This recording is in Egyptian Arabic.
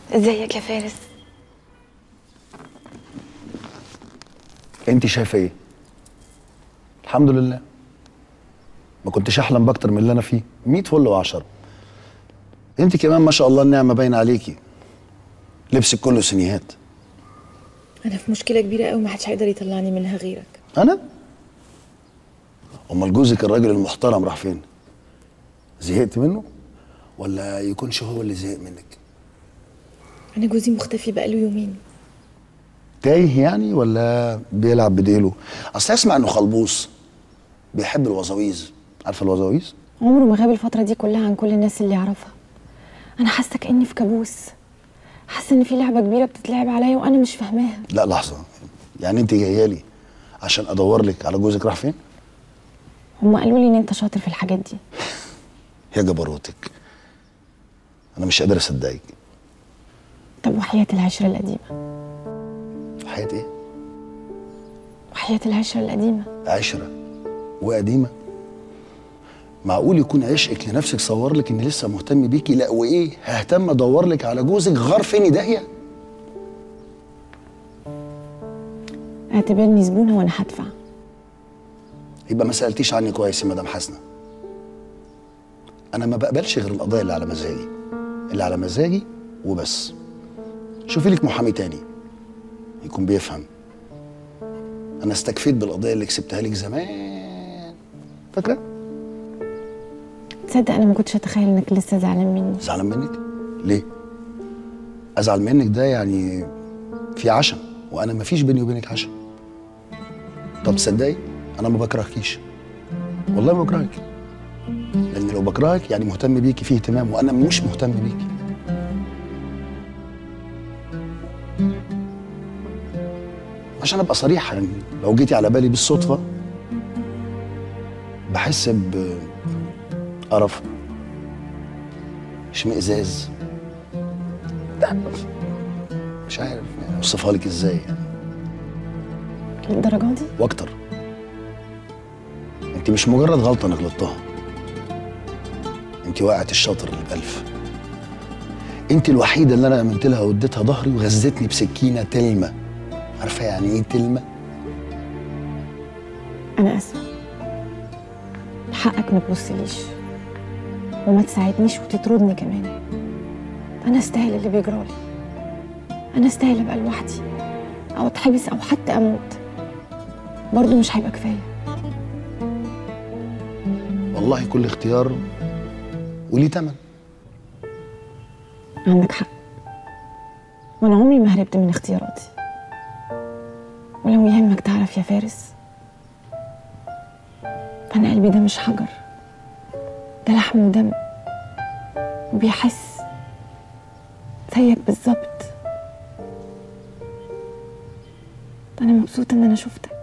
ازيك يا فارس انت شايفه ايه الحمد لله ما كنتش احلم باكتر من اللي انا فيه 100 فل وعشرة انت كمان ما شاء الله النعمه باينه عليكي لبسك كله سنيهات انا في مشكله كبيره قوي ما حدش هيقدر يطلعني منها غيرك انا امال جوزك الراجل المحترم راح فين زهقت منه ولا يكونش هو اللي زهق منك انا جوزي مختفي بقاله يومين تايه يعني ولا بيلعب بديله اصل اسمع انه خلبوص بيحب الوزاويز عارفه الوزاويز عمره ما غاب الفتره دي كلها عن كل الناس اللي يعرفها انا حاسه كاني في كابوس حاسه ان في لعبه كبيره بتتلعب عليا وانا مش فاهماها لا لحظه يعني انت جايه لي عشان ادور لك على جوزك راح فين هم قالوا لي ان انت شاطر في الحاجات دي يا جبروتك انا مش قادر اصدقك طب وحياه العشره القديمه حياه ايه وحياه العشره القديمه عشره وقديمه معقول يكون عشقك لنفسك صور لك اني لسه مهتم بيكي لا وايه ههتم ادور لك على جوزك غار فيني داهيه اعتبرني زبونه وانا هدفع يبقى ما سالتيش عني كويس يا مدام حسنه انا ما بقبلش غير القضايا اللي على مزاجي اللي على مزاجي وبس شوفي لك محامي تاني يكون بيفهم انا استكفيت بالقضيه اللي كسبتها لك زمان فاكره تصدق انا ما كنتش اتخيل انك لسه زعلان مني زعلان منك ليه ازعل منك ده يعني في عشم وانا ما فيش بيني وبينك عشم طب تصدقي انا ما بكرهكيش والله ما بكرهك لان لو بكرهك يعني مهتم بيكي فيه اهتمام وانا مش مهتم بيكي عشان ابقى صريح يعني لو جيتي على بالي بالصدفه بحس ب قرف اشمئزاز لا مش عارف يعني اوصفها لك ازاي يعني للدرجه دي واكتر انت مش مجرد غلطه انا غلطتها انت وقعت الشاطر اللي بألف انت الوحيده اللي انا امنت لها واديتها ظهري وغزتني بسكينه تلمه عارفه يعني ايه تلمه انا اسفه حقك ما تبصليش وما تساعدنيش وتطردني كمان انا استاهل اللي بيجرالي انا استاهل ابقى لوحدي او اتحبس او حتى اموت برضه مش هيبقى كفايه والله كل اختيار وليه تمن عندك حق وانا عمري ما هربت من اختياراتي ولو يهمك تعرف يا فارس انا قلبي ده مش حجر ده لحم ودم وبيحس زيك بالظبط انا مبسوطه ان انا شفتك